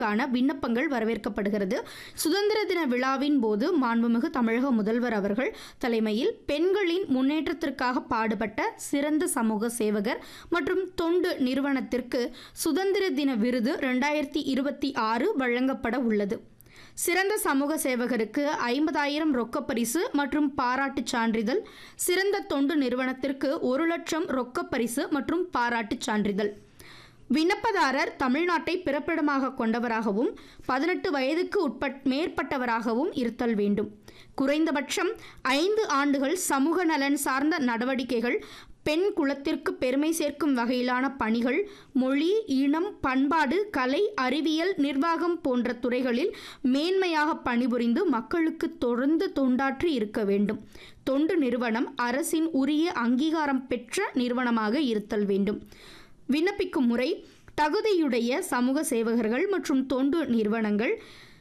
கான விண்ணப்பங்கள் வரவேற்கப்படுகிறது சுதந்திர தின விழாவின் போது மாண்புமிகு தமிழக முதல்வர் அவர்கள் தலைமையில் பெண்களின் முன்னேற்றத்திற்காக பாடுபட்ட சிறந்த சமூக சேவகர் மற்றும் தொண்டு நிறுவனத்திற்கு சுதந்திர தின விருது ரெண்டாயிரத்தி இருபத்தி ஆறு வழங்கப்பட உள்ளது சிறந்த சமூக சேவகருக்கு ஐம்பதாயிரம் ரொக்கப் பரிசு மற்றும் பாராட்டுச் சான்றிதழ் சிறந்த தொண்டு நிறுவனத்திற்கு ஒரு லட்சம் ரொக்கப் பரிசு மற்றும் பாராட்டுச் சான்றிதழ் விண்ணப்பதாரர் தமிழ்நாட்டை பிறப்பிடமாக கொண்டவராகவும் பதினெட்டு வயதுக்கு உட்பட் மேற்பட்டவராகவும் இருத்தல் வேண்டும் குறைந்தபட்சம் ஐந்து ஆண்டுகள் சமூக நலன் சார்ந்த நடவடிக்கைகள் பெண் குலத்திற்கு பெருமை சேர்க்கும் வகையிலான பணிகள் மொழி இனம் பண்பாடு கலை அறிவியல் நிர்வாகம் போன்ற துறைகளில் மேன்மையாக பணிபுரிந்து மக்களுக்கு தொடர்ந்து தொண்டாற்றி இருக்க வேண்டும் தொண்டு நிறுவனம் அரசின் உரிய அங்கீகாரம் பெற்ற நிறுவனமாக இருத்தல் வேண்டும் விண்ணப்பிக்கும் முறை தகுதியுடைய சமூக சேவகர்கள் மற்றும் தொண்டு நிறுவனங்கள்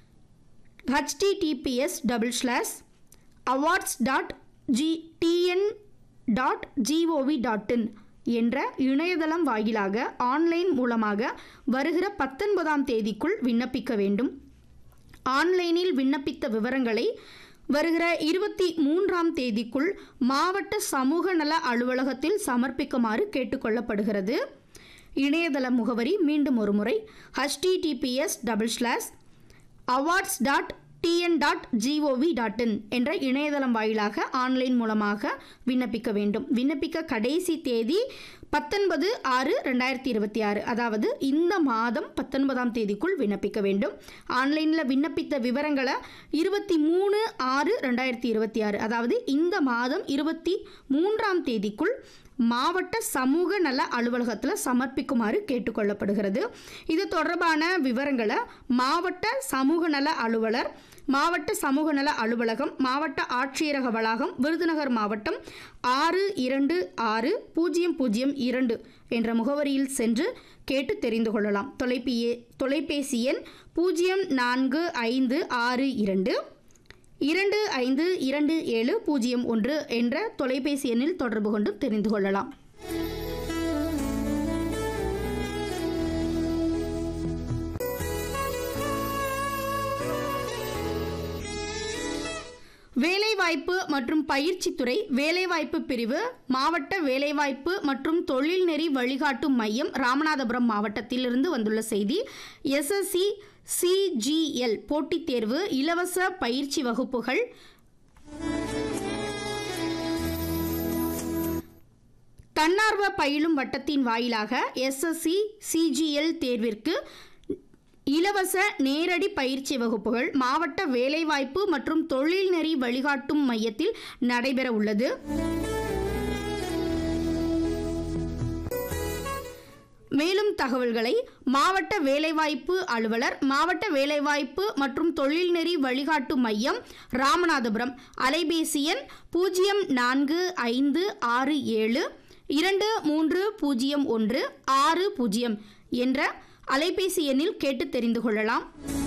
HTTPS double slash awards dot G TN dot GOV dot in என்ற இணையதளம் வாயிலாக ஆன்லைன் மூலமாக வருகிற பத்தொன்பதாம் தேதிக்குள் விண்ணப்பிக்க வேண்டும் ஆன்லைனில் விண்ணப்பித்த விவரங்களை வருகிற இருபத்தி மூன்றாம் தேதிக்குள் மாவட்ட சமூக நல அலுவலகத்தில் சமர்ப்பிக்குமாறு கேட்டுக்கொள்ளப்படுகிறது இணையதள முகவரி மீண்டும் ஒரு முறை HTTPS double slash awards dot TN dot GOV dot in என்ற இணையதளம் வாயிலாக ஆன்லைன் மூலமாக விண்ணப்பிக்க வேண்டும் விண்ணப்பிக்க கடைசி தேதி பத்தொன்பது ஆறு ரெண்டாயிரத்தி இருபத்தி ஆறு அதாவது இந்த மாதம் பத்தொன்பதாம் தேதிக்குள் விண்ணப்பிக்க வேண்டும் ஆன்லைனில் விண்ணப்பித்த விவரங்களை இருபத்தி மூணு ஆறு ரெண்டாயிரத்தி இருபத்தி ஆறு அதாவது இந்த மாதம் இருபத்தி மூன்றாம் தேதிக்குள் மாவட்ட சமூக நல அலுவலகத்தில் சமர்ப்பிக்குமாறு கேட்டுக்கொள்ளப்படுகிறது இது தொடர்பான விவரங்களை மாவட்ட சமூக நல அலுவலர் மாவட்ட சமூக நல அலுவலகம் மாவட்ட ஆட்சியரக வளாகம் விருதுநகர் மாவட்டம் ஆறு இரண்டு ஆறு பூஜ்ஜியம் பூஜ்ஜியம் இரண்டு என்ற முகவரியில் சென்று கேட்டு தெரிந்து கொள்ளலாம் தொலைபியே தொலைபேசி எண் பூஜ்ஜியம் நான்கு ஐந்து ஆறு இரண்டு இரண்டு ஐந்து இரண்டு ஏழு பூஜ்ஜியம் ஒன்று என்ற தொலைபேசி எண்ணில் தொடர்பு கொண்டு தெரிந்து கொள்ளலாம் வேலைவாய்ப்பு மற்றும் பயிற்சித்துறை வேலைவாய்ப்பு பிரிவு மாவட்ட வேலைவாய்ப்பு மற்றும் தொழில்நெறி வழிகாட்டும் மையம் ராமநாதபுரம் மாவட்டத்திலிருந்து வந்துள்ள செய்தி எஸ்எஸ்சி சிஜிஎல் போட்டித் தேர்வு இலவச பயிற்சி வகுப்புகள் தன்னார்வ பயிலும் வட்டத்தின் வாயிலாக எஸ்எஸ்சி சிஜிஎல் தேர்விற்கு இலவச நேரடி பயிற்சி வகுப்புகள் மாவட்ட வேலைவாய்ப்பு மற்றும் தொழில்நெறி வழிகாட்டும் மையத்தில் நடைபெற உள்ளது மேலும் தகவல்களை மாவட்ட வேலைவாய்ப்பு அலுவலர் மாவட்ட வேலைவாய்ப்பு மற்றும் தொழில்நெறி வழிகாட்டு மையம் ராமநாதபுரம் அலைபேசி எண் பூஜ்ஜியம் நான்கு ஐந்து ஆறு ஏழு இரண்டு மூன்று பூஜ்ஜியம் ஒன்று ஆறு பூஜ்ஜியம் என்ற அலைபேசி எண்ணில் கேட்டு தெரிந்து கொள்ளலாம்